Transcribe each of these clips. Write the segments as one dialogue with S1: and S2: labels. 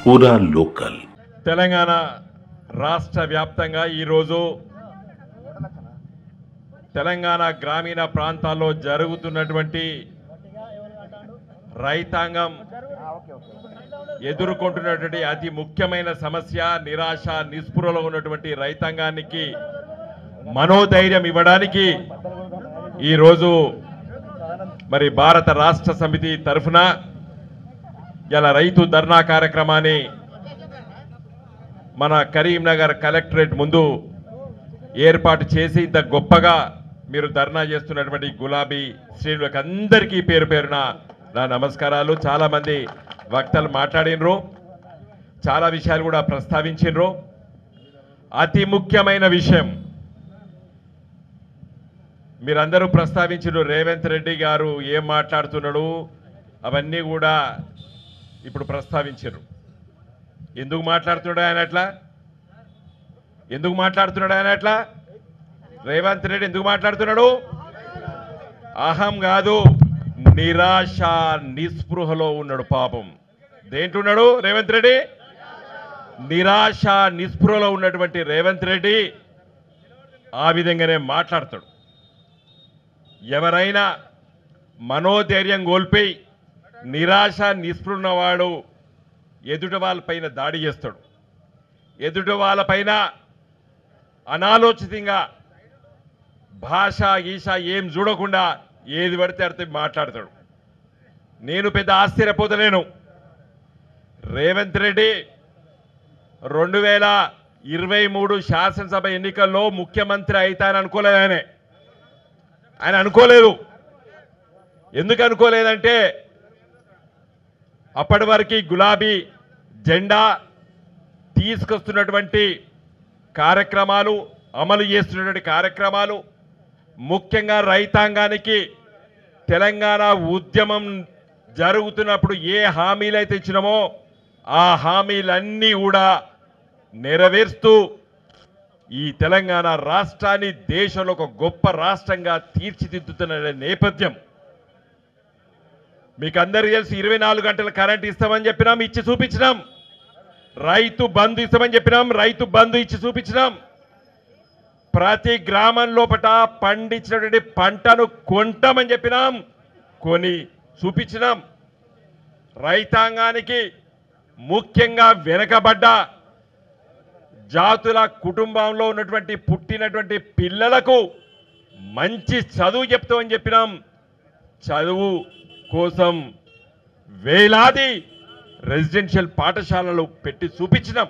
S1: पूरा लोकल
S2: తెలంగాణ రాష్ట్ర వ్యాప్తంగా ఈరోజు తెలంగాణ గ్రామీణ ప్రాంతాల్లో జరుగుతున్నటువంటి రైతాంగం ఎదుర్కొంటున్నటువంటి అతి ముఖ్యమైన సమస్య నిరాశ నిస్పృహలో ఉన్నటువంటి రైతాంగానికి మనోధైర్యం ఇవ్వడానికి ఈరోజు మరి భారత రాష్ట్ర సమితి తరఫున ఇలా రైతు ధర్నా కార్యక్రమాన్ని మన కరీంనగర్ కలెక్టరేట్ ముందు ఏర్పాటు చేసి ఇంత గొప్పగా మీరు ధర్నా చేస్తున్నటువంటి గులాబీ శ్రేణులకు అందరికీ పేరు పేరున నా నమస్కారాలు చాలామంది వక్తలు మాట్లాడినరు చాలా విషయాలు కూడా ప్రస్తావించినరు అతి ముఖ్యమైన విషయం మీరందరూ ప్రస్తావించిన రేవంత్ రెడ్డి గారు ఏం మాట్లాడుతున్నాడు అవన్నీ కూడా ఇప్పుడు ప్రస్తావించారు ఎందుకు మాట్లాడుతున్నాడు ఆయన అట్లా ఎందుకు మాట్లాడుతున్నాడు ఆయన అట్లా రేవంత్ రెడ్డి ఎందుకు మాట్లాడుతున్నాడు అహం కాదు నిరాశ నిస్పృహలో ఉన్నాడు పాపం దేంటున్నాడు రేవంత్ రెడ్డి నిరాశ నిస్పృహలో ఉన్నటువంటి రేవంత్ రెడ్డి ఆ విధంగానే మాట్లాడతాడు ఎవరైనా మనోధైర్యం కోల్పోయి నిరాశ నిస్పృహన్నవాడు ఎదుటి వాళ్ళపైన దాడి చేస్తాడు ఎదుటి వాళ్ళపైన అనాలోచితంగా భాష గీష ఏం చూడకుండా ఏది పడితే అడితే మాట్లాడతాడు నేను పెద్ద ఆశ్చర్యపోతలేను రేవంత్ రెడ్డి రెండు వేల ఇరవై మూడు శాసనసభ ఎన్నికల్లో ముఖ్యమంత్రి అవుతానని అనుకోలేదు ఆయనే ఆయన అనుకోలేదు ఎందుకు అనుకోలేదంటే అప్పటి వరకు గులాబీ జెండా తీసుకొస్తున్నటువంటి కార్యక్రమాలు అమలు చేస్తున్నటువంటి కార్యక్రమాలు ముఖ్యంగా రైతాంగానికి తెలంగాణ ఉద్యమం జరుగుతున్నప్పుడు ఏ హామీలు అయితే ఇచ్చినామో ఆ హామీలన్నీ కూడా నెరవేరుస్తూ ఈ తెలంగాణ రాష్ట్రాన్ని దేశంలో ఒక గొప్ప రాష్ట్రంగా తీర్చిదిద్దుతున్న నేపథ్యం మీకు అందరికీ తెలిసి ఇరవై నాలుగు గంటల కరెంట్ ఇస్తామని చెప్పినాం ఇచ్చి చూపించినాం రైతు బంధు ఇస్తామని చెప్పినాం రైతు బంధు ఇచ్చి చూపించినాం ప్రతి గ్రామం లోపట పండించినటువంటి పంటను కొంటామని చెప్పినాం కొని చూపించినాం రైతాంగానికి ముఖ్యంగా వెనకబడ్డ జాతుల కుటుంబంలో ఉన్నటువంటి పుట్టినటువంటి పిల్లలకు మంచి చదువు చెప్తామని చెప్పినాం చదువు కోసం వేలాది రెసిడెన్షియల్ పాఠశాలలు పెట్టి చూపించినాం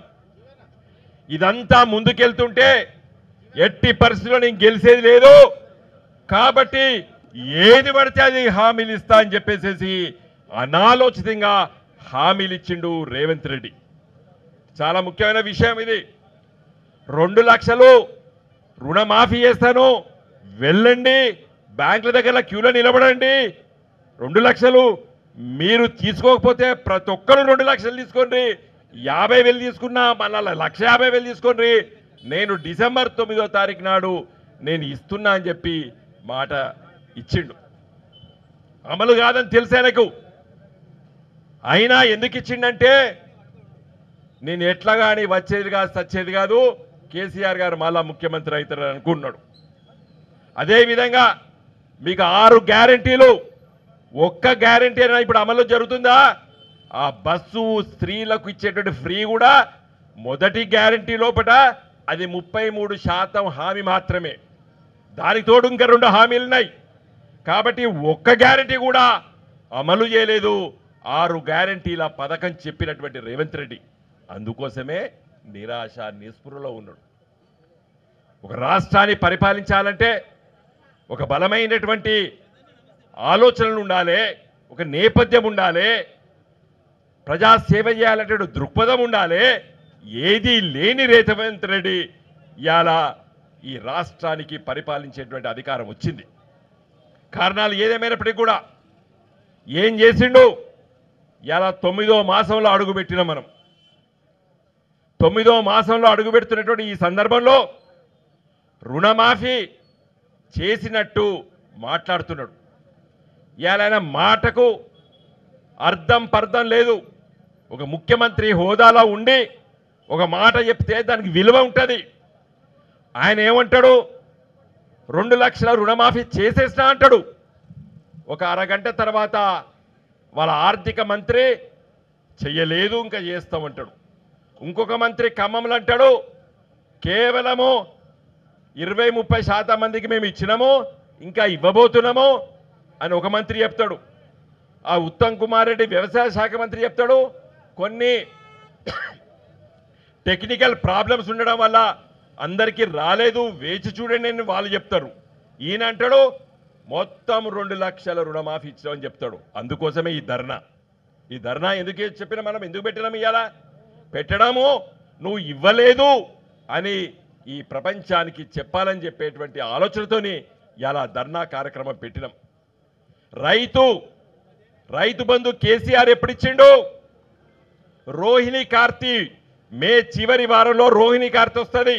S2: ఇదంతా ముందుకెళ్తుంటే ఎట్టి పరిస్థితుల్లో నేను గెలిచేది లేదు కాబట్టి ఏది పడితే అది హామీలు ఇస్తా అని చెప్పేసేసి అనాలోచితంగా హామీలు ఇచ్చిండు రేవంత్ రెడ్డి చాలా ముఖ్యమైన విషయం ఇది రెండు లక్షలు రుణమాఫీ చేస్తాను వెళ్ళండి బ్యాంకుల దగ్గర క్యూలో నిలబడండి రెండు లక్షలు మీరు తీసుకోకపోతే ప్రతి ఒక్కరు రెండు లక్షలు తీసుకోండి యాభై వేలు తీసుకున్నా మళ్ళా లక్ష యాభై వేలు తీసుకోండి నేను డిసెంబర్ తొమ్మిదో తారీఖు నాడు నేను ఇస్తున్నా అని చెప్పి మాట ఇచ్చిండు అమలు కాదని తెలిసే నాకు అయినా ఎందుకు ఇచ్చిండంటే నేను ఎట్లా కానీ వచ్చేది కాదు సచ్చేది కాదు కేసీఆర్ గారు మళ్ళా ముఖ్యమంత్రి అవుతారని అనుకున్నాడు అదేవిధంగా మీకు ఆరు గ్యారంటీలు ఒక్క గ్యారంటీ అయినా ఇప్పుడు అమలు జరుగుతుందా ఆ బస్సు స్త్రీలకు ఇచ్చేటువంటి ఫ్రీ కూడా మొదటి గ్యారంటీ లోపట అది ముప్పై మూడు శాతం హామీ మాత్రమే దానికి తోడు ఇంకా రెండు హామీలు ఉన్నాయి కాబట్టి ఒక్క గ్యారంటీ కూడా అమలు చేయలేదు ఆరు గ్యారంటీల పథకం చెప్పినటువంటి రేవంత్ రెడ్డి అందుకోసమే నిరాశ నిస్పృహలో ఉన్నాడు ఒక రాష్ట్రాన్ని పరిపాలించాలంటే ఒక బలమైనటువంటి ఆలోచనలు ఉండాలి ఒక నేపథ్యం ఉండాలి ప్రజా సేవ చేయాలంటే దృక్పథం ఉండాలి ఏది లేని రేవంత్ రెడ్డి ఇవాళ ఈ రాష్ట్రానికి పరిపాలించేటువంటి అధికారం వచ్చింది కారణాలు ఏదేమైనప్పటికీ కూడా ఏం చేసిండు ఇలా తొమ్మిదో మాసంలో అడుగుపెట్టినాం మనం తొమ్మిదో మాసంలో అడుగుపెడుతున్నటువంటి ఈ సందర్భంలో రుణమాఫీ చేసినట్టు మాట్లాడుతున్నాడు ఇవాళ ఆయన మాటకు అర్థం పర్థం లేదు ఒక ముఖ్యమంత్రి హోదాలో ఉండి ఒక మాట చెప్తే దానికి విలువ ఉంటుంది ఆయన ఏమంటాడు రెండు లక్షల రుణమాఫీ చేసేసినా అంటాడు ఒక అరగంట తర్వాత వాళ్ళ ఆర్థిక మంత్రి చెయ్యలేదు ఇంకా చేస్తామంటాడు ఇంకొక మంత్రి ఖమ్మంలో అంటాడు కేవలము ఇరవై ముప్పై శాతం మందికి మేము ఇచ్చినాము ఇంకా ఇవ్వబోతున్నాము అని ఒక మంత్రి చెప్తాడు ఆ ఉత్తమ్ కుమార్ రెడ్డి వ్యవసాయ శాఖ మంత్రి చెప్తాడు కొన్ని టెక్నికల్ ప్రాబ్లమ్స్ ఉండడం వల్ల అందరికీ రాలేదు వేచి చూడండి అని వాళ్ళు చెప్తారు ఈయన అంటాడు మొత్తం రెండు లక్షల రుణమాఫీ ఇచ్చామని చెప్తాడు అందుకోసమే ఈ ధర్నా ఈ ధర్నా ఎందుకు చెప్పిన మనం ఎందుకు పెట్టినాం ఇవాళ పెట్టడము నువ్వు ఇవ్వలేదు అని ఈ ప్రపంచానికి చెప్పాలని చెప్పేటువంటి ఆలోచనతోని ఇలా ధర్నా కార్యక్రమం పెట్టినాం రైతు రైతు బంధు కేసీఆర్ ఎప్పుడిచ్చిండు రోహిణి కార్తీ మే చివరి వారంలో రోహిణి కార్తె వస్తుంది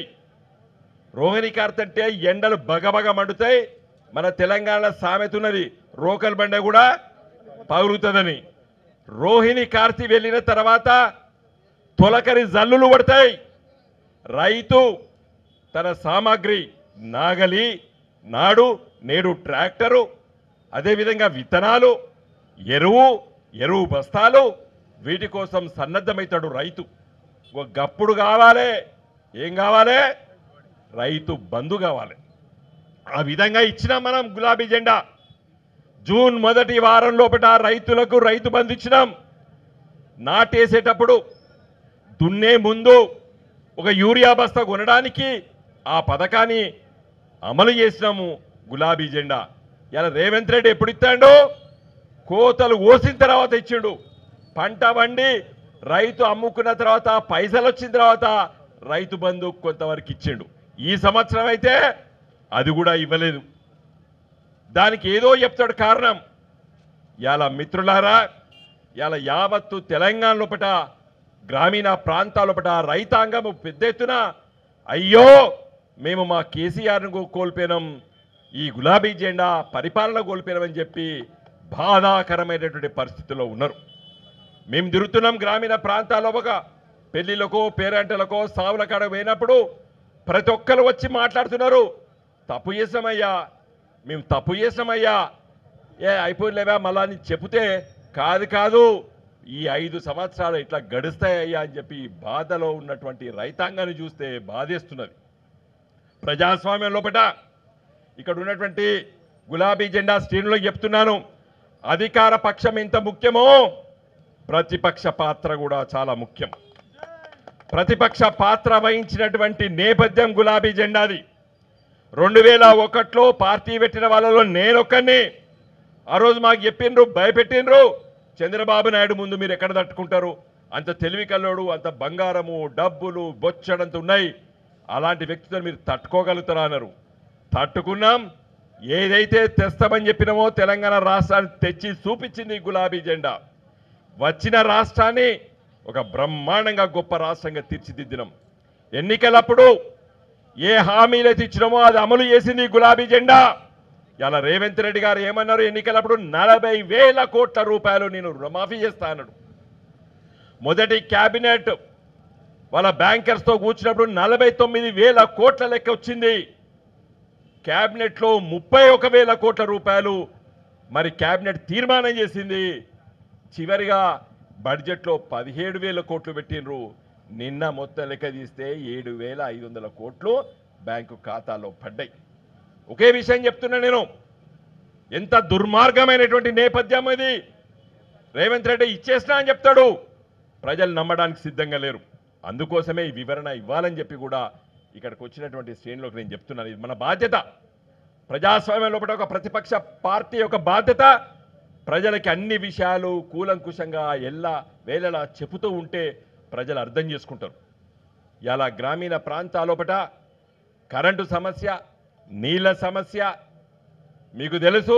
S2: రోహిణి కార్తె అంటే ఎండలు బగబగ మండుతాయి మన తెలంగాణ సామెత ఉన్నది రోకల్ బండ కూడా పగులుతుందని రోహిణి కార్తీ వెళ్ళిన తర్వాత తొలకరి జల్లులు పడతాయి రైతు తన సామాగ్రి నాగలి నాడు నేడు ట్రాక్టరు అదేవిధంగా విత్తనాలు ఎరువు ఎరువు బస్తాలు వీటి కోసం సన్నద్ధమవుతాడు రైతు ఒక గప్పుడు కావాలి ఏం కావాలి రైతు బంధు కావాలి ఆ విధంగా ఇచ్చినాం మనం గులాబీ జెండా జూన్ మొదటి వారం లోపల రైతులకు రైతు బంధు ఇచ్చినాం నాటేసేటప్పుడు దున్నే ముందు ఒక యూరియా బస్తా కొనడానికి ఆ పథకాన్ని అమలు చేసినాము గులాబీ జెండా ఇలా రేవంత్ రెడ్డి ఎప్పుడు ఇస్తాడు కోతలు కోసిన తర్వాత ఇచ్చిండు పంట వండి రైతు అమ్ముకున్న తర్వాత పైసలు వచ్చిన తర్వాత రైతు బంధు కొంతవరకు ఇచ్చిండు ఈ సంవత్సరం అయితే అది కూడా ఇవ్వలేదు దానికి ఏదో చెప్తాడు కారణం ఇలా మిత్రులారా ఇలా యావత్తు తెలంగాణ లోపట గ్రామీణ ప్రాంతాల లోపట రైతాంగం పెద్ద ఎత్తున అయ్యో మేము మా కేసీఆర్ను కోల్పోయినాం ఈ గులాబీ జెండా పరిపాలన కోల్పోయినామని చెప్పి బాధాకరమైనటువంటి పరిస్థితుల్లో ఉన్నారు మేము తిరుగుతున్నాం గ్రామీణ ప్రాంతాల్లో ఒక పెళ్లిళ్ళకో పేరంటలకో సావుల కాడ పోయినప్పుడు ప్రతి ఒక్కరు వచ్చి మాట్లాడుతున్నారు తప్పు చేసామయ్యా మేము తప్పు చేసామయ్యా ఏ అయిపోయిలేవా మళ్ళా అని చెబితే కాదు కాదు ఈ ఐదు సంవత్సరాలు ఇట్లా గడుస్తాయ్యా అని చెప్పి బాధలో ఉన్నటువంటి రైతాంగాన్ని చూస్తే బాధేస్తున్నది ప్రజాస్వామ్యం లోపట ఇక్కడ ఉన్నటువంటి గులాబీ జెండా శ్రేణులకు చెప్తున్నాను అధికార పక్షం ఎంత ముఖ్యమో ప్రతిపక్ష పాత్ర కూడా చాలా ముఖ్యం ప్రతిపక్ష పాత్ర వహించినటువంటి నేపథ్యం గులాబీ జెండాది రెండు వేల ఒకటిలో పార్టీ పెట్టిన వాళ్ళలో నేనొక్కడిని ఆ రోజు మాకు చెప్పిండ్రు భయపెట్టిండ్రు చంద్రబాబు నాయుడు ముందు మీరు ఎక్కడ తట్టుకుంటారు అంత తెలివి కల్లోడు అంత బంగారము డబ్బులు బొచ్చడంత ఉన్నాయి అలాంటి వ్యక్తితో మీరు తట్టుకోగలుగుతారా అన్నారు తట్టుకున్నాం ఏదైతే తెస్తామని చెప్పినామో తెలంగాణ రాష్ట్రాన్ని తెచ్చి చూపించింది ఈ గులాబీ జెండా వచ్చిన రాష్ట్రాన్ని ఒక బ్రహ్మాండంగా గొప్ప రాష్ట్రంగా తీర్చిదిద్దినాం ఎన్నికలప్పుడు ఏ హామీలైతే ఇచ్చినామో అది అమలు చేసింది ఈ గులాబీ జెండా ఇలా రేవంత్ రెడ్డి గారు ఏమన్నారు ఎన్నికలప్పుడు నలభై వేల కోట్ల రూపాయలు నేను రుణమాఫీ చేస్తా అన్నాడు మొదటి క్యాబినెట్ వాళ్ళ బ్యాంకర్స్తో కూర్చున్నప్పుడు నలభై తొమ్మిది వేల కోట్ల లెక్క వచ్చింది క్యాబినెట్లో ముప్పై ఒక వేల కోట్ల రూపాయలు మరి క్యాబినెట్ తీర్మానం చేసింది చివరిగా బడ్జెట్లో పదిహేడు వేల కోట్లు పెట్టినరు నిన్న మొత్తం లెక్క తీస్తే ఏడు వేల ఐదు వందల కోట్లు బ్యాంకు ఖాతాలో పడ్డాయి ఒకే విషయం చెప్తున్నా నేను ఎంత దుర్మార్గమైనటువంటి నేపథ్యం ఇది రేవంత్ రెడ్డి ఇచ్చేసినా అని చెప్తాడు ప్రజలు నమ్మడానికి సిద్ధంగా లేరు అందుకోసమే ఈ వివరణ ఇవ్వాలని చెప్పి కూడా ఇక్కడికి వచ్చినటువంటి శ్రేణులకు నేను చెప్తున్నాను ఇది మన బాధ్యత ప్రజాస్వామ్యం లోపల ఒక ప్రతిపక్ష పార్టీ యొక్క బాధ్యత ప్రజలకి అన్ని విషయాలు కూలంకుషంగా ఎల్లా వేళలా చెబుతూ ఉంటే ప్రజలు అర్థం చేసుకుంటారు ఇలా గ్రామీణ ప్రాంతాలోపట కరెంటు సమస్య నీళ్ళ సమస్య మీకు తెలుసు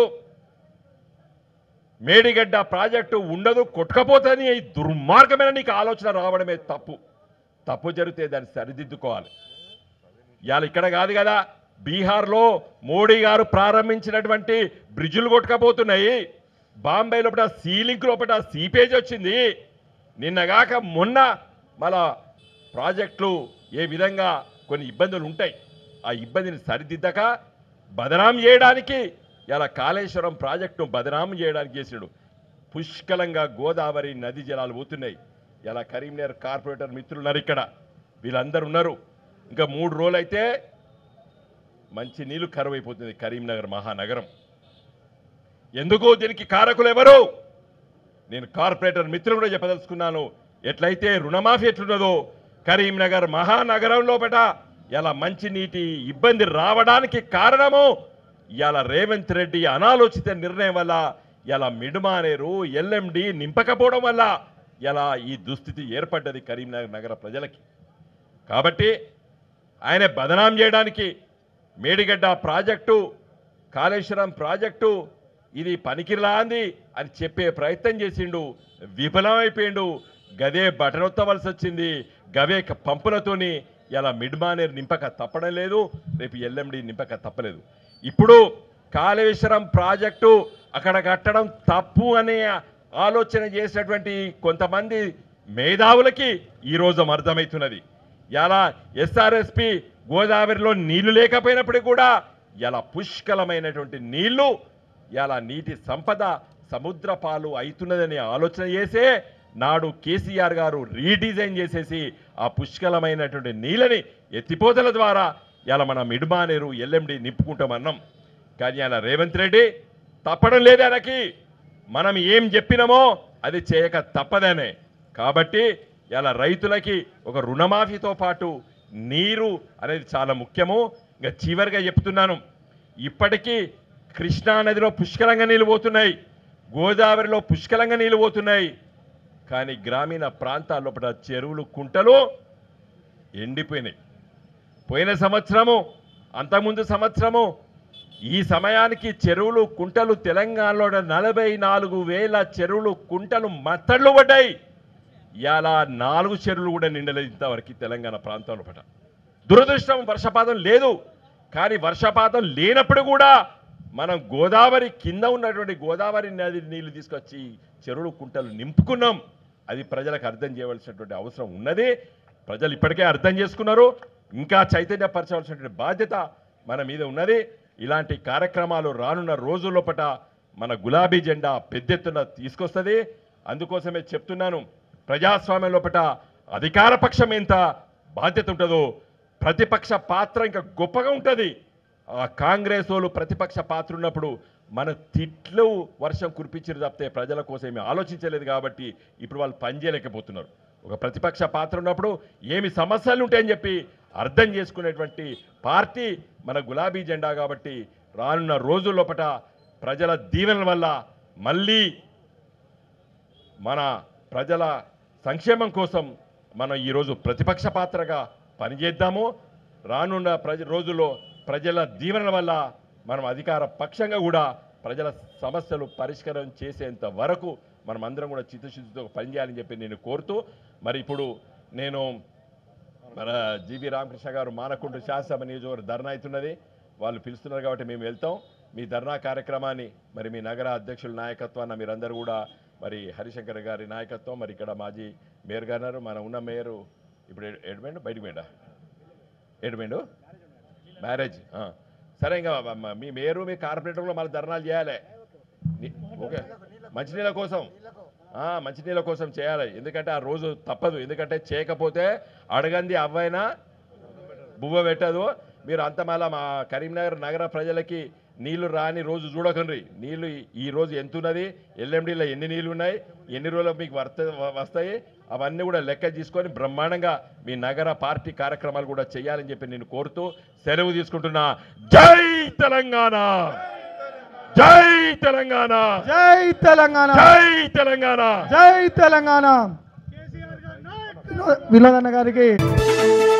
S2: మేడిగడ్డ ప్రాజెక్టు ఉండదు కొట్టుకపోతని ఈ దుర్మార్గమైన నీకు ఆలోచన రావడమే తప్పు తప్పు జరిగితే దాన్ని సరిదిద్దుకోవాలి ఇవాళ ఇక్కడ కాదు కదా బీహార్లో మోడీ గారు ప్రారంభించినటువంటి బ్రిడ్జులు కొట్టుకపోతున్నాయి బాంబే లోపల సీలింక్ లోపల సీపేజ్ వచ్చింది నిన్నగాక మొన్న మళ్ళా ప్రాజెక్టులు ఏ విధంగా కొన్ని ఇబ్బందులు ఉంటాయి ఆ ఇబ్బందిని సరిదిద్దక బదనాం చేయడానికి ఇలా కాళేశ్వరం ప్రాజెక్టును బదనాం చేయడానికి చేసినాడు పుష్కలంగా గోదావరి నది జలాలు పోతున్నాయి ఇలా కరీంనగర్ కార్పొరేటర్ మిత్రులు ఉన్నారు ఇక్కడ వీళ్ళందరూ ఉన్నారు ఇంకా మూడు రోజులు అయితే మంచి నీళ్లు కరువైపోతుంది కరీంనగర్ మహానగరం ఎందుకు దీనికి కారకులు ఎవరు నేను కార్పొరేటర్ మిత్రులు కూడా చెప్పదలుచుకున్నాను ఎట్లయితే రుణమాఫీ ఎట్లున్నదో కరీంనగర్ మహానగరం లోపట ఇలా మంచినీటి ఇబ్బంది రావడానికి కారణము ఇలా రేవంత్ రెడ్డి అనాలోచిత నిర్ణయం వల్ల ఇలా మిడుమానేరు ఎల్ఎండి నింపకపోవడం వల్ల ఇలా ఈ దుస్థితి ఏర్పడ్డది కరీంనగర్ నగర ప్రజలకి కాబట్టి ఆయన బదనాం చేయడానికి మేడిగడ్డ ప్రాజెక్టు కాళేశ్వరం ప్రాజెక్టు ఇది పనికిరాంది అని చెప్పే ప్రయత్నం చేసిండు విఫలమైపోయిండు గదే బటనొత్తవలసి వచ్చింది గవే క- పంపులతోని ఇలా మిడ్మానేర్ నింపక తప్పడం లేదు రేపు ఎల్ఎండి నింపక తప్పలేదు ఇప్పుడు కాళేశ్వరం ప్రాజెక్టు అక్కడ కట్టడం తప్పు అనే ఆలోచన చేసినటువంటి కొంతమంది మేధావులకి ఈరోజు అర్థమవుతున్నది ఇలా ఎస్ఆర్ఎస్పి గోదావరిలో నీళ్లు లేకపోయినప్పటికీ కూడా ఇలా పుష్కలమైనటువంటి నీళ్లు ఇలా నీటి సంపద సముద్ర పాలు అవుతున్నదని ఆలోచన చేసే నాడు కేసీఆర్ గారు రీడిజైన్ చేసేసి ఆ పుష్కలమైనటువంటి నీళ్ళని ఎత్తిపోతల ద్వారా ఇలా మన మిడ్మానేరు ఎల్ఎండి నింపుకుంటామన్నాం కానీ అలా రేవంత్ రెడ్డి తప్పడం లేదు ఆయనకి మనం ఏం చెప్పినామో అది చేయక తప్పదనే కాబట్టి ఇలా రైతులకి ఒక రుణమాఫీతో పాటు నీరు అనేది చాలా ముఖ్యము ఇంకా చివరిగా చెప్తున్నాను ఇప్పటికీ కృష్ణా నదిలో పుష్కలంగా నీళ్ళు పోతున్నాయి గోదావరిలో పుష్కలంగా నీళ్ళు పోతున్నాయి కానీ గ్రామీణ ప్రాంతాల లోపల చెరువులు కుంటలు ఎండిపోయినాయి పోయిన సంవత్సరము అంతకుముందు సంవత్సరము ఈ సమయానికి చెరువులు కుంటలు తెలంగాణలో నలభై నాలుగు వేల చెరువులు కుంటలు మత్తళ్ళు పడ్డాయి ఇలా నాలుగు చెరువులు కూడా నిండలేదు ఇంతవరకు తెలంగాణ ప్రాంతంలో పట దురదృష్టం వర్షపాతం లేదు కానీ వర్షపాతం లేనప్పుడు కూడా మనం గోదావరి కింద ఉన్నటువంటి గోదావరి నది నీళ్లు తీసుకొచ్చి చెరువులు కుంటలు నింపుకున్నాం అది ప్రజలకు అర్థం చేయవలసినటువంటి అవసరం ఉన్నది ప్రజలు ఇప్పటికే అర్థం చేసుకున్నారు ఇంకా చైతన్యపరచవలసినటువంటి బాధ్యత మన మీద ఉన్నది ఇలాంటి కార్యక్రమాలు రానున్న రోజుల్లోపట మన గులాబీ జెండా పెద్ద ఎత్తున తీసుకొస్తుంది అందుకోసమే చెప్తున్నాను ప్రజాస్వామ్యం లోపట అధికార పక్షం ఎంత బాధ్యత ఉంటుందో ప్రతిపక్ష పాత్ర ఇంకా గొప్పగా ఉంటుంది ఆ కాంగ్రెస్ వాళ్ళు ప్రతిపక్ష పాత్ర ఉన్నప్పుడు మన తిట్లు వర్షం కురిపించారు తప్పితే ప్రజల కోసం ఏమీ ఆలోచించలేదు కాబట్టి ఇప్పుడు వాళ్ళు పనిచేయలేకపోతున్నారు ఒక ప్రతిపక్ష పాత్ర ఉన్నప్పుడు ఏమి సమస్యలు ఉంటాయని చెప్పి అర్థం చేసుకునేటువంటి పార్టీ మన గులాబీ జెండా కాబట్టి రానున్న రోజుల్లోపట ప్రజల దీవెనల వల్ల మళ్ళీ మన ప్రజల సంక్షేమం కోసం మనం ఈరోజు ప్రతిపక్ష పాత్రగా పనిచేద్దాము రానున్న ప్రజ రోజుల్లో ప్రజల దీవెనల వల్ల మనం అధికార పక్షంగా కూడా ప్రజల సమస్యలు పరిష్కారం చేసేంత వరకు మనం అందరం కూడా చిత్తశుద్ధితో పనిచేయాలని చెప్పి నేను కోరుతూ మరి ఇప్పుడు నేను మన జీవి రామకృష్ణ గారు మానకుంట శాసనసభ నియోజకవర్గ ధర్నా అవుతున్నది వాళ్ళు పిలుస్తున్నారు కాబట్టి మేము వెళ్తాం మీ ధర్నా కార్యక్రమాన్ని మరి మీ నగర అధ్యక్షుల నాయకత్వాన్ని మీరందరూ కూడా మరి హరిశంకర్ గారి నాయకత్వం మరి ఇక్కడ మాజీ మేయర్ గారు మన ఉన్న మేయరు ఇప్పుడు ఎడమైండు బయటకు పోయిండా ఎడమైండు మ్యారేజ్ ఆ. సరే ఇంకా మ- మీ మేయరు మీ కార్పొరేటర్ కూడా మళ్ళీ ధర్నాలు చేయాలి ని- ఓకే మంచినీళ్ళ కోసం ఆ, మంచినీళ్ళ కోసం చేయాలి ఎందుకంటే ఆ రోజు తప్పదు ఎందుకంటే చేయకపోతే అడగంది అవ్వైనా బువ్వ పెట్టదు మీరు అంత మళ్ళా మా కరీంనగర్ నగర ప్రజలకి నీళ్లు రాని రోజు చూడకండి నీళ్లు ఈ- ఈ రోజు ఎంత ఉన్నది ఎల్ఎండిలో ఎన్ని నీళ్లు ఉన్నాయి ఎన్ని రోజులు మీకు వర్త వ- వస్తాయి అవన్నీ కూడా లెక్క తీసుకొని బ్రహ్మాండంగా మీ నగర పార్టీ కార్యక్రమాలు కూడా చేయాలని చెప్పి నేను కోరుతూ సెలవు తీసుకుంటున్నా జై తెలంగాణ జై తెలంగాణ
S1: జై తెలంగాణ
S2: జై తెలంగాణ
S1: జై తెలంగాణ వినోద్ అన్న గారికి